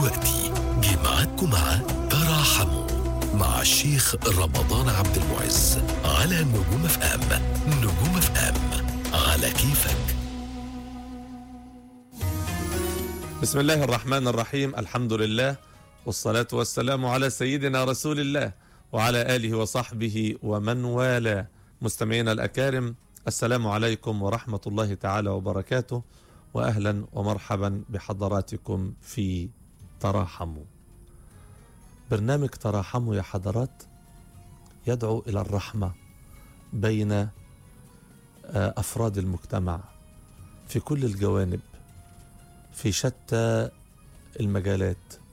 دلوقتي جه معاكم مع تراحموا مع الشيخ رمضان عبد المعز على نجوم اف ام نجوم اف ام على كيفك بسم الله الرحمن الرحيم الحمد لله والصلاة والسلام على سيدنا رسول الله وعلى آله وصحبه ومن والاه مستمعينا الأكارم السلام عليكم ورحمة الله تعالى وبركاته وأهلا ومرحبا بحضراتكم في تراحموا برنامج تراحموا يا حضرات يدعو إلى الرحمة بين آه، أفراد المجتمع في كل الجوانب في شتى المجالات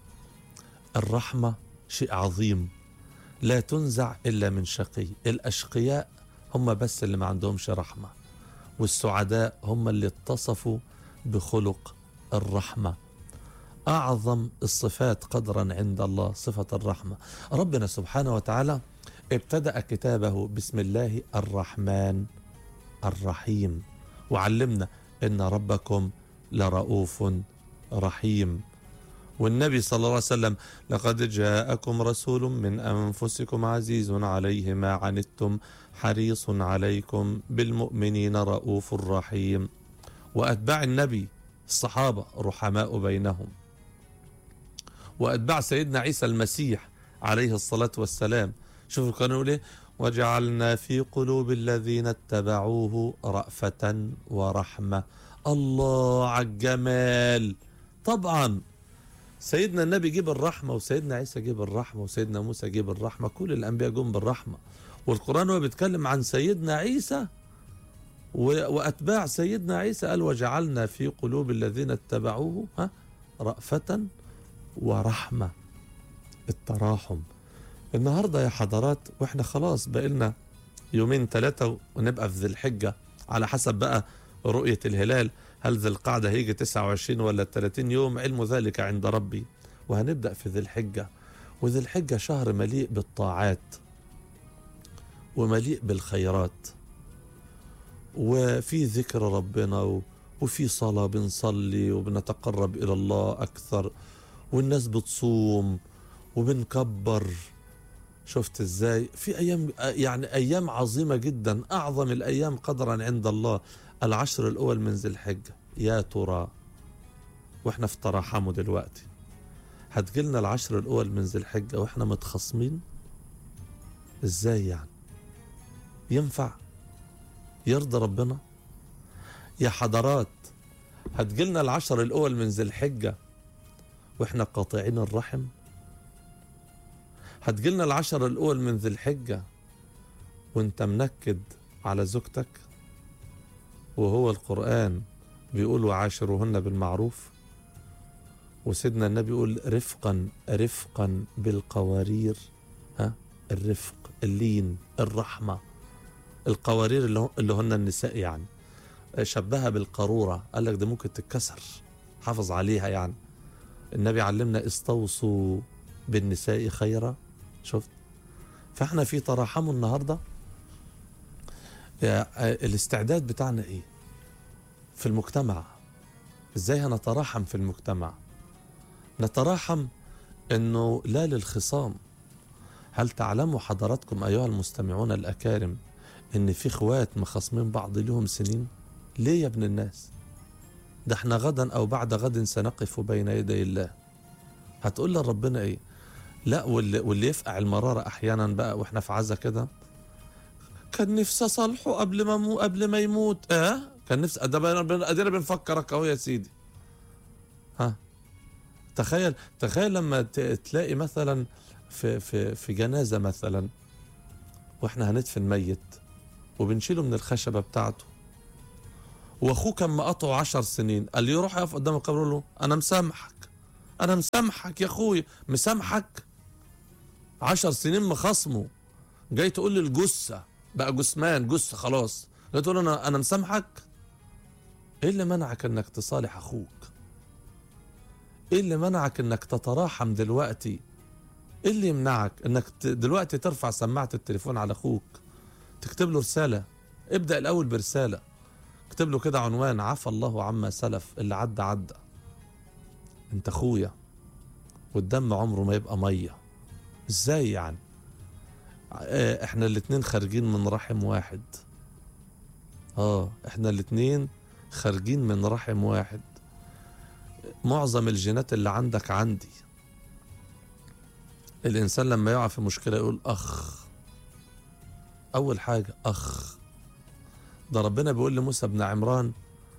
الرحمة شيء عظيم لا تنزع إلا من شقي الأشقياء هم بس اللي ما عندهمش رحمة والسعداء هم اللي اتصفوا بخلق الرحمة أعظم الصفات قدرا عند الله صفة الرحمة ربنا سبحانه وتعالى ابتدأ كتابه بسم الله الرحمن الرحيم وعلمنا إن ربكم لرؤوف رحيم والنبي صلى الله عليه وسلم لقد جاءكم رسول من أنفسكم عزيز عليه ما عنتم حريص عليكم بالمؤمنين رؤوف رحيم وأتباع النبي الصحابة رحماء بينهم وأتباع سيدنا عيسى المسيح عليه الصلاة والسلام شوفوا كانوا يقول ايه وجعلنا في قلوب الذين اتبعوه رأفة ورحمة الله على الجمال طبعا سيدنا النبي جيب الرحمة وسيدنا عيسى جيب الرحمة وسيدنا موسى جيب الرحمة كل الأنبياء جم بالرحمة والقرآن هو بيتكلم عن سيدنا عيسى و- وأتباع سيدنا عيسى قال وجعلنا في قلوب الذين اتبعوه ها رأفة ورحمة التراحم النهاردة يا حضرات واحنا خلاص بقالنا يومين ثلاثة ونبقى في ذي الحجة على حسب بقى رؤية الهلال هل ذي القعدة هيجي 29 ولا 30 يوم علم ذلك عند ربي وهنبدأ في ذي الحجة وذي الحجة شهر مليء بالطاعات ومليء بالخيرات وفي ذكر ربنا و- وفي صلاة بنصلي وبنتقرب إلى الله أكثر والناس بتصوم وبنكبر شفت ازاي في ايام يعني ايام عظيمه جدا اعظم الايام قدرا عند الله العشر الاول من ذي الحجه يا ترى واحنا في تراحمه دلوقتي هتجيلنا العشر الاول من ذي الحجه واحنا متخاصمين ازاي يعني ينفع يرضى ربنا يا حضرات هتجيلنا العشر الاول من ذي الحجه واحنا قاطعين الرحم هتجيلنا العشر الأول من ذي الحجة وانت منكد على زوجتك وهو القرآن بيقول وعاشروهن بالمعروف وسيدنا النبي يقول رفقا رفقا بالقوارير ها الرفق اللين الرحمة القوارير اللي, هو- اللي هن النساء يعني شبهها بالقارورة قال لك ده ممكن تتكسر حافظ عليها يعني النبي علمنا استوصوا بالنساء خيرا شفت فاحنا في تراحم النهارده يا- الاستعداد بتاعنا ايه في المجتمع ازاي هنتراحم في المجتمع نتراحم انه لا للخصام هل تعلموا حضراتكم ايها المستمعون الاكارم ان في اخوات مخاصمين بعض لهم سنين ليه يا ابن الناس ده احنا غدا او بعد غد سنقف بين يدي الله هتقول لربنا ايه لا واللي, واللي يفقع المرارة احيانا بقى واحنا في عزة كده كان نفسي اصالحه قبل ما مو قبل ما يموت اه كان نفسي ده بقى- بقى- ادينا بنفكرك اهو يا سيدي ها تخيل تخيل لما ت- تلاقي مثلا في في في جنازة مثلا واحنا هندفن ميت وبنشيله من الخشبة بتاعته واخوه كان مقاطعه عشر سنين قال لي يروح يقف قدام القبر يقول له انا مسامحك انا مسامحك يا اخويا مسامحك عشر سنين مخاصمه جاي تقول لي الجثه بقى جثمان جثه خلاص جاي تقول انا انا مسامحك ايه اللي منعك انك تصالح اخوك ايه اللي منعك انك تتراحم دلوقتي ايه اللي يمنعك انك ت- دلوقتي ترفع سماعه التليفون على اخوك تكتب له رساله ابدا الاول برساله اكتب له كده عنوان عفى الله عما سلف اللي عدى عدى انت اخويا والدم عمره ما يبقى ميه ازاي يعني آه، احنا الاتنين خارجين من رحم واحد اه احنا الاتنين خارجين من رحم واحد معظم الجينات اللي عندك عندي الانسان لما يقع في مشكله يقول اخ اول حاجه اخ ده ربنا بيقول لموسى بن عمران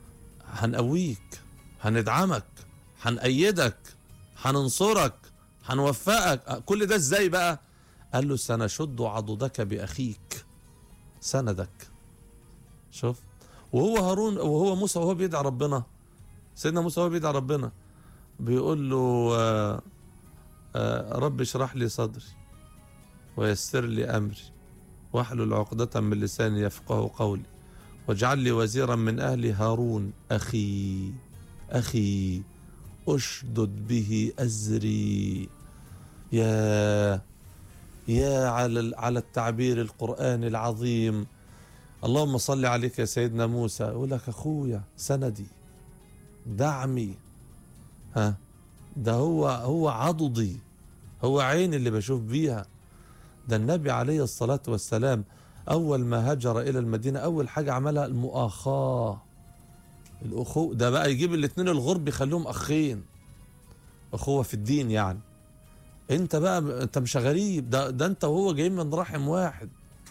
هنقويك هندعمك هنأيدك هننصرك هنوفقك كل ده ازاي بقى قال له سنشد عضدك بأخيك سندك شوف وهو هارون وهو موسى وهو بيدعي ربنا سيدنا موسى وهو بيدعي ربنا بيقول له آه، آه، رب اشرح لي صدري ويسر لي أمري واحلل عقدة من لساني يفقه قولي واجعل لي وزيرا من أهلي هارون أخي أخي أشدد به أزري يا يا على على التعبير القرآني العظيم اللهم صل عليك يا سيدنا موسى يقول لك أخويا سندي دعمي ها ده هو هو عضدي هو عيني اللي بشوف بيها ده النبي عليه الصلاة والسلام أول ما هاجر إلى المدينة أول حاجة عملها المؤاخاة الأخوة ده بقى يجيب الاتنين الغرب يخليهم أخين أخوة في الدين يعني أنت بقى أنت مش غريب ده, ده أنت وهو جايين من رحم واحد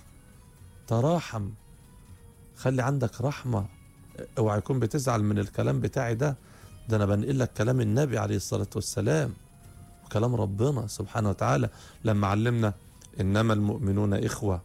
تراحم خلي عندك رحمة اوعى يكون بتزعل من الكلام بتاعي ده ده أنا بنقل لك كلام النبي عليه الصلاة والسلام وكلام ربنا سبحانه وتعالى لما علمنا إنما المؤمنون إخوة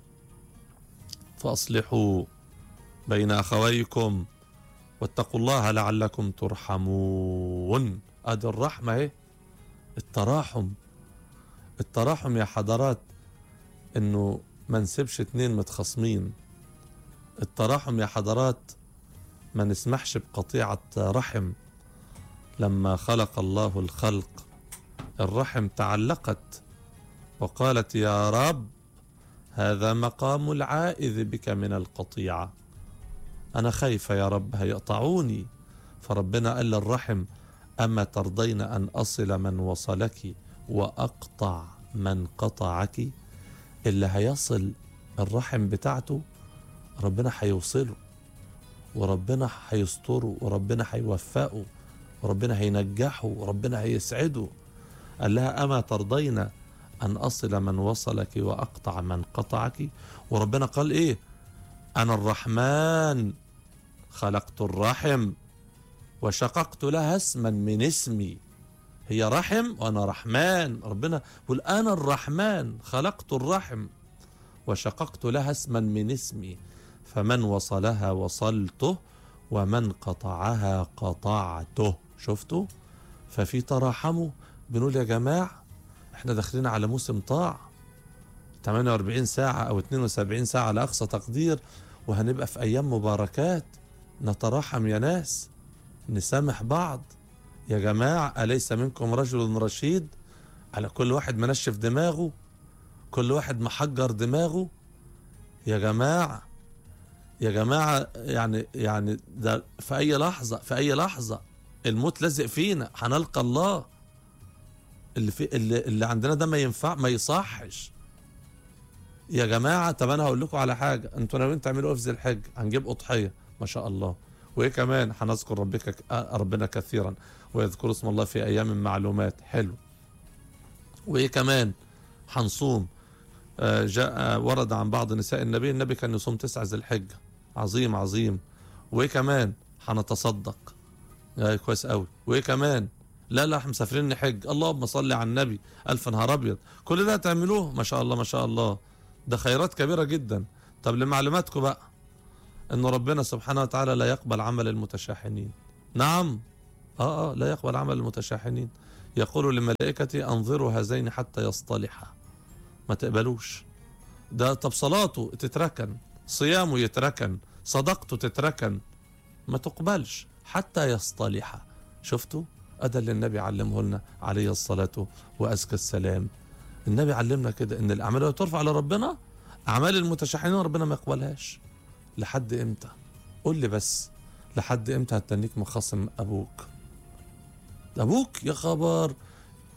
فأصلحوا بين أخويكم واتقوا الله لعلكم ترحمون ادي الرحمة اهي التراحم التراحم يا حضرات انه ما نسيبش اتنين متخاصمين التراحم يا حضرات ما نسمحش بقطيعة رحم لما خلق الله الخلق الرحم تعلقت وقالت يا رب هذا مقام العائذ بك من القطيعه أنا خايفة يا رب هيقطعوني فربنا قال للرحم أما ترضين أن أصل من وصلك وأقطع من قطعك اللي هيصل الرحم بتاعته ربنا هيوصله وربنا هيستره وربنا هيوفقه وربنا هينجحه وربنا هيسعده قال لها أما ترضين أن أصل من وصلك وأقطع من قطعك وربنا قال إيه أنا الرحمن خلقت الرحم وشققت لها اسما من اسمي هي رحم وأنا رحمن ربنا يقول أنا الرحمن خلقت الرحم وشققت لها اسما من اسمي فمن وصلها وصلته ومن قطعها قطعته شفتوا ففي تراحموا بنقول يا جماعة احنا داخلين على موسم طاعة 48 ساعة أو 72 ساعة على أقصى تقدير وهنبقى في أيام مباركات نتراحم يا ناس نسامح بعض يا جماعة أليس منكم رجل رشيد على كل واحد منشف دماغه كل واحد محجر دماغه يا جماعة يا جماعة يعني يعني ده في أي لحظة في أي لحظة الموت لازق فينا هنلقى الله اللي في اللي, اللي عندنا ده ما ينفع ما يصحش يا جماعة طب أنا هقول لكم على حاجة أنتوا ناويين تعملوا إيه في ذي الحج هنجيب أضحية ما شاء الله وإيه كمان هنذكر ربك ربنا كثيرا ويذكر اسم الله في أيام معلومات حلو وإيه كمان هنصوم آه، جاء ورد عن بعض نساء النبي النبي كان يصوم تسعة ذي الحجة عظيم عظيم وإيه كمان هنتصدق آه، كويس قوي وإيه كمان لا لا احنا مسافرين نحج اللهم صل على النبي الف نهار ابيض كل ده تعملوه ما شاء الله ما شاء الله ده خيرات كبيره جدا طب لمعلوماتكم بقى ان ربنا سبحانه وتعالى لا يقبل عمل المتشاحنين نعم اه اه لا يقبل عمل المتشاحنين يقول لملائكتي انظروا هذين حتى يصطلحا ما تقبلوش ده طب صلاته تتركن صيامه يتركن صدقته تتركن ما تقبلش حتى يصطلح شفتوا أدا اللي النبي علمه لنا عليه الصلاة وأزكى السلام النبي علمنا كده إن الأعمال اللي ترفع لربنا أعمال المتشحنين ربنا ما يقبلهاش لحد إمتى قول لي بس لحد إمتى هتنيك مخاصم أبوك أبوك يا خبر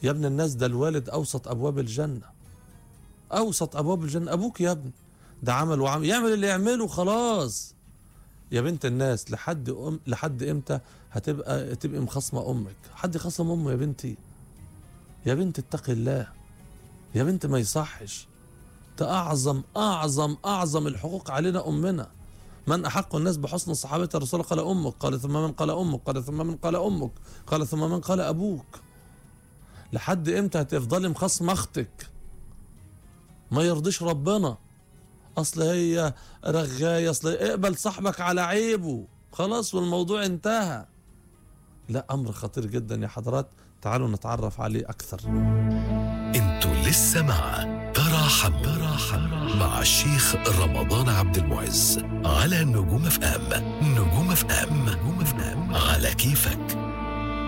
يا ابن الناس ده الوالد اوسط ابواب الجنه اوسط ابواب الجنه ابوك يا ابني ده عمل وعمل يعمل اللي يعمله خلاص يا بنت الناس لحد أم لحد امتى هتبقى تبقي مخصمه امك حد خصم امه يا بنتي يا بنت اتقي الله يا بنت ما يصحش ده اعظم اعظم اعظم الحقوق علينا امنا من احق الناس بحسن صحابه الرسول قال امك قال ثم من قال امك قال ثم من قال امك قال ثم من قال ابوك لحد امتى هتفضلي مخصمه اختك ما يرضيش ربنا اصل هي رغايه اصل اقبل صاحبك على عيبه خلاص والموضوع انتهى لا امر خطير جدا يا حضرات تعالوا نتعرف عليه اكثر انتوا لسه مع تراحم تراحم مع الشيخ رمضان عبد المعز على نجوم اف ام نجوم اف ام نجوم اف ام على كيفك